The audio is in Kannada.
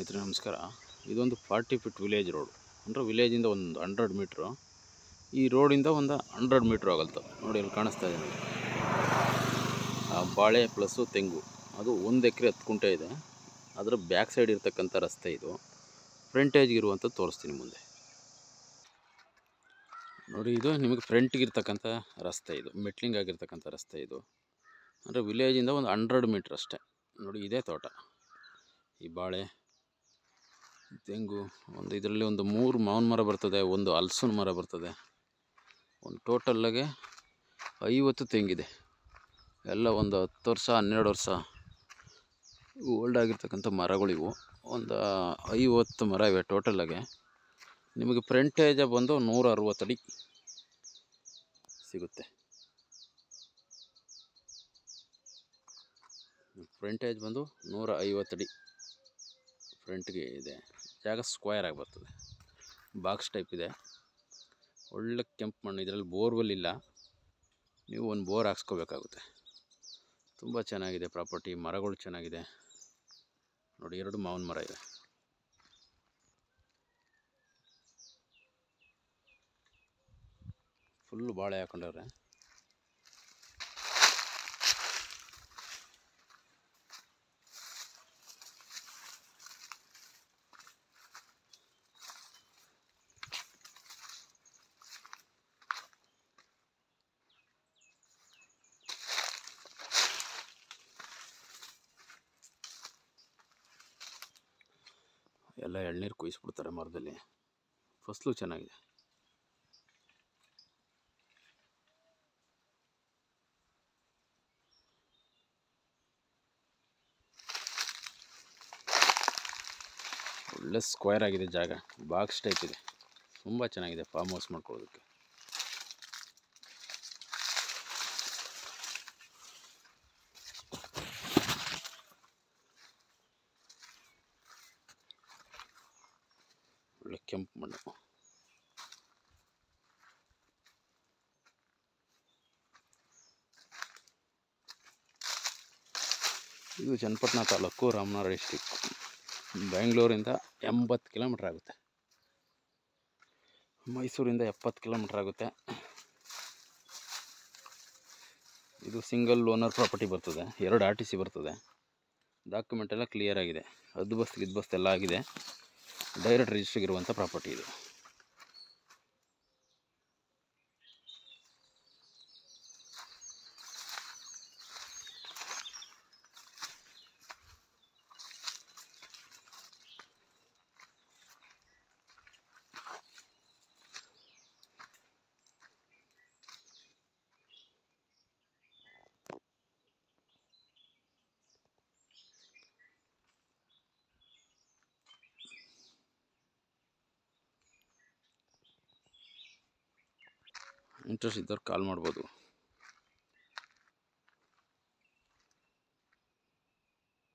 ಸ್ನೇಹಿತರೆ ನಮಸ್ಕಾರ ಇದೊಂದು ಫಾರ್ಟಿ ಫಿಟ್ ವಿಲೇಜ್ ರೋಡ್ ಅಂದರೆ ವಿಲೇಜಿಂದ ಒಂದು ಹಂಡ್ರೆಡ್ ಮೀಟ್ರು ಈ ರೋಡಿಂದ ಒಂದು ಹಂಡ್ರೆಡ್ ಮೀಟ್ರ್ ಆಗಲ್ತು ನೋಡಿ ಇಲ್ಲಿ ಕಾಣಿಸ್ತಾ ಇದೆ ನೋಡಿ. ಆ ಬಾಳೆ ಪ್ಲಸ್ಸು ತೆಂಗು ಅದು ಒಂದು ಎಕರೆ ಹತ್ತು ಕುಂಟೆ ಇದೆ ಅದರ ಬ್ಯಾಕ್ ಸೈಡ್ ಇರ್ತಕ್ಕಂಥ ರಸ್ತೆ ಇದು ಫ್ರಂಟೇಜ್ಗೆ ಇರುವಂಥದ್ದು ತೋರಿಸ್ತೀನಿ ಮುಂದೆ ನೋಡಿ ಇದು ನಿಮಗೆ ಫ್ರಂಟ್ಗೆ ಇರ್ತಕ್ಕಂಥ ರಸ್ತೆ ಇದು ಮೆಟ್ಲಿಂಗ್ ಆಗಿರ್ತಕ್ಕಂಥ ರಸ್ತೆ ಇದು ಅಂದರೆ ವಿಲೇಜಿಂದ ಒಂದು ಹಂಡ್ರೆಡ್ ಮೀಟ್ರ್ ಅಷ್ಟೇ ನೋಡಿ ಇದೇ ತೋಟ ಈ ಬಾಳೆ ತೆಂಗು ಒಂದು ಇದರಲ್ಲಿ ಒಂದು ಮೂರು ಮಾವಿನ ಮರ ಬರ್ತದೆ ಒಂದು ಹಲ್ಸಿನ ಮರ ಬರ್ತದೆ ಒಂದು ಟೋಟಲ್ಲಾಗೆ ಐವತ್ತು ತೆಂಗಿದೆ ಎಲ್ಲ ಒಂದು ಹತ್ತು ವರ್ಷ ಹನ್ನೆರಡು ವರ್ಷ ಓಲ್ಡ್ ಆಗಿರ್ತಕ್ಕಂಥ ಮರಗಳಿವು ಒಂದು ಐವತ್ತು ಮರ ಇವೆ ಟೋಟಲಾಗೆ ನಿಮಗೆ ಫ್ರಂಟೇಜ ಬಂದು ನೂರ ಅರವತ್ತು ಅಡಿ ಸಿಗುತ್ತೆ ಫ್ರಂಟೇಜ್ ಬಂದು ನೂರ ಐವತ್ತು ಅಡಿ ಫ್ರಂಟ್ಗೆ ಇದೆ ಜಾಗ ಸ್ಕ್ವಯರ್ ಆಗಿ ಬರ್ತದೆ ಬಾಕ್ಸ್ ಟೈಪ್ ಇದೆ ಒಳ್ಳೆ ಕೆಂಪು ಮಣ್ಣು ಇದರಲ್ಲಿ ಬೋರ್ವೆಲ್ ಇಲ್ಲ ನೀವು ಒಂದು ಬೋರ್ ಹಾಕ್ಸ್ಕೋಬೇಕಾಗುತ್ತೆ ತುಂಬ ಚೆನ್ನಾಗಿದೆ ಪ್ರಾಪರ್ಟಿ ಮರಗಳು ಚೆನ್ನಾಗಿದೆ ನೋಡಿ ಎರಡು ಮಾವಿನ ಮರ ಇದೆ ಫುಲ್ಲು ಬಾಳೆ ಹಾಕೊಂಡವ್ರೆ ಎಲ್ಲ ಎಳ್ನೀರು ಕುಯ್ಸ್ಬಿಡ್ತಾರೆ ಮರದಲ್ಲಿ ಫಸಲು ಚೆನ್ನಾಗಿದೆ ಒಳ್ಳೆ ಸ್ಕ್ವೇರ್ ಆಗಿದೆ ಜಾಗ ಬಾಕ್ಸ್ ಟೈಪ್ ಇದೆ ತುಂಬ ಚೆನ್ನಾಗಿದೆ ಫಾರ್ಮ್ ಹೌಸ್ ಮಾಡ್ಕೊಳ್ಳೋದಕ್ಕೆ ಒಳ್ಳೆ ಕೆಂಪು ಮಣ್ಣು ಇದು ಚನ್ನಪಟ್ಟಣ ತಾಲೂಕು ರಾಮನಗರ ಡಿಸ್ಟಿಕ್ ಬೆಂಗಳೂರಿಂದ ಎಂಬತ್ತು ಕಿಲೋಮೀಟ್ರ್ ಆಗುತ್ತೆ ಮೈಸೂರಿಂದ ಎಪ್ಪತ್ತು ಕಿಲೋಮೀಟ್ರ್ ಆಗುತ್ತೆ ಇದು ಸಿಂಗಲ್ ಓನರ್ ಪ್ರಾಪರ್ಟಿ ಬರ್ತದೆ ಎರಡು ಆರ್ ಟಿ ಸಿ ಬರ್ತದೆ ಡಾಕ್ಯುಮೆಂಟ್ ಎಲ್ಲ ಕ್ಲಿಯರ್ ಆಗಿದೆ ಹದ್ದು ಬಸ್ತ್ ಗಿದ್ದು ಬಸ್ತ್ ಎಲ್ಲ ಆಗಿದೆ ಡೈರೆಕ್ಟ್ ರಿಜಿಸ್ಟ್ರಿಗೆ ಇರುವಂಥ ಪ್ರಾಪರ್ಟಿ ಇದು ಇಂಟ್ರೆಸ್ಟ್ ಇದ್ದವ್ರು ಕಾಲ್ ಮಾಡ್ಬೋದು